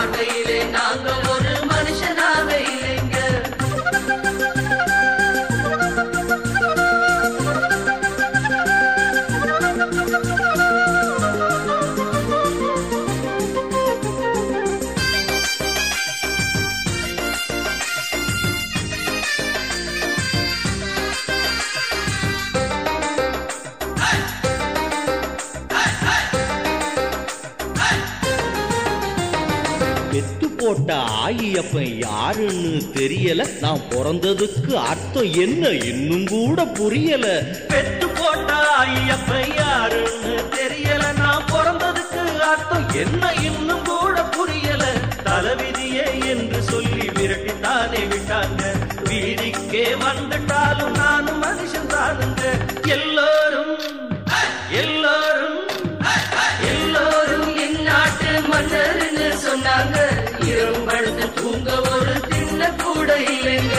பார்வையிலே நாங்க ஒரு மனுஷனாக இல்லைங்க பெத்து போட்ட ஆயியப்பன் யாருன்னு தெரியல நான் பிறந்ததுக்கு அர்த்தம் என்ன இன்னும் கூட புரியல பெத்து போட்ட ஆயியப்பன் யாருன்னு தெரியல நான் பிறந்ததுக்கு அர்த்தம் என்ன இன்னும் கூட புரியல தலைவிதியே என்று சொல்லி விரட்டித்தானே விட்டாங்க வீதிக்கே வந்துட்டாலும் நானும் மனுஷன் தானுங்க எல்லோரும் எல்லோரும் எல்லோரும் என் நாட்டு மன்னர்னு சொன்னாங்க இரவு படுத்து தூங்க ஒரு தின்ன கூட இல்லைங்க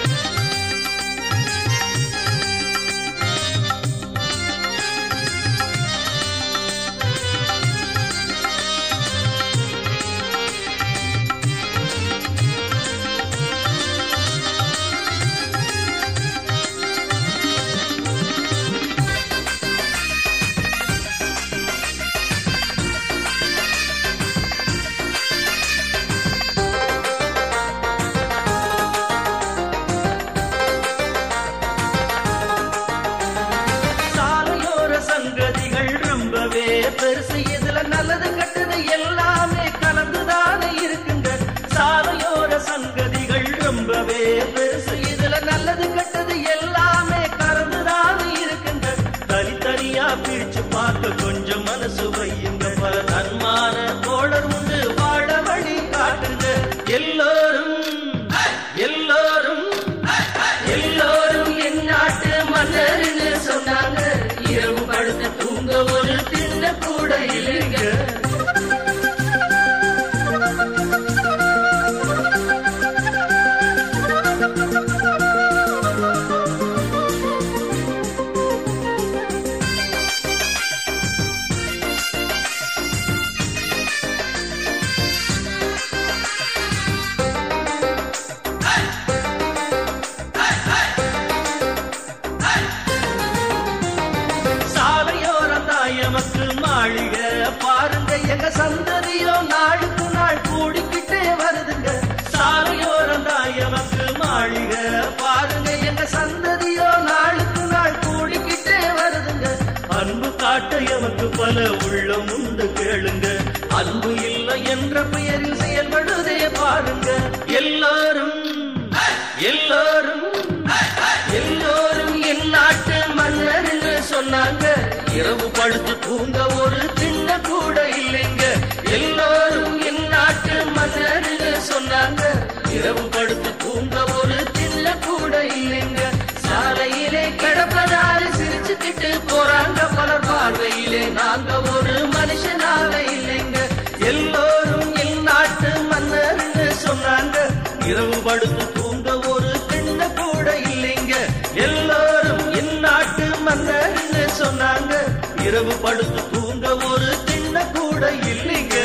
சாலையோர சங்கதிகள் ரொம்பவே பெருசு இதுல நல்லது கெட்டது எல்லாமே கலந்துதானே இருக்குங்க சாலையோர சங்கதிகள் ரொம்பவே பெருசு இதுல நல்லது கெட்டது எல்லாமே கலந்துதானே இருக்குங்க தனித்தனியா பிரிச்சு பார்க்க கொஞ்சம் மனசு வையுங்க பல தன்மான தோழர் உண்டு வாழ வழி காட்டுங்க எல்லோரும் எல்லோரும் எல்லோரும் என் நாட்டு மன்னர்னு சொன்னாங்க இரவு படுத்து தூங்க ஒரு தின்ன கூட இல்லைங்க சாலையோரம் தாயமக்கு மாளிகை பாருங்க எங்க சந்ததியோ நாளுக்கு நாள் கூடிக்கிட்டே வருதுங்க சாலையோரம் தாயமக்கு மாளிகை பாருங்க எங்க சந்ததியோ நாளுக்கு நாள் கூடிக்கிட்டே வருதுங்க அன்பு காட்ட எமக்கு பல உள்ளம் உண்டு கேளுங்க அன்பு இல்லை என்ற பெயரில் செயல்படுதே பாருங்க எல்லாரும் எல்லாரும் எல்லோரும் என் நாட்டு மன்னர்னு சொன்னாங்க இரவு படுத்து தூங்க ஒரு தின்ன கூட இல்லைங்க எல்லோரும் என் நாட்டு மன்னர்னு சொன்னாங்க இரவு படுத்து தூங்க ஒரு தின்ன கூட இல்லைங்க சாலையிலே கிடப்பதாரு சிரிச்சுக்கிட்டு போறாங்க பலர் பார்வையிலே நாங்க ஒரு மனுஷனாக இல்லைங்க எல்லோரும் என் நாட்டு மன்னர்னு சொன்னாங்க இரவு படுத்து தூங்க ஒரு திண்ண கூட இல்லைங்க எல்லோரும் என் நாட்டு மன்னர்னு சொன்னாங்க இரவு படுத்து தூங்க ஒரு திண்ண கூட இல்லைங்க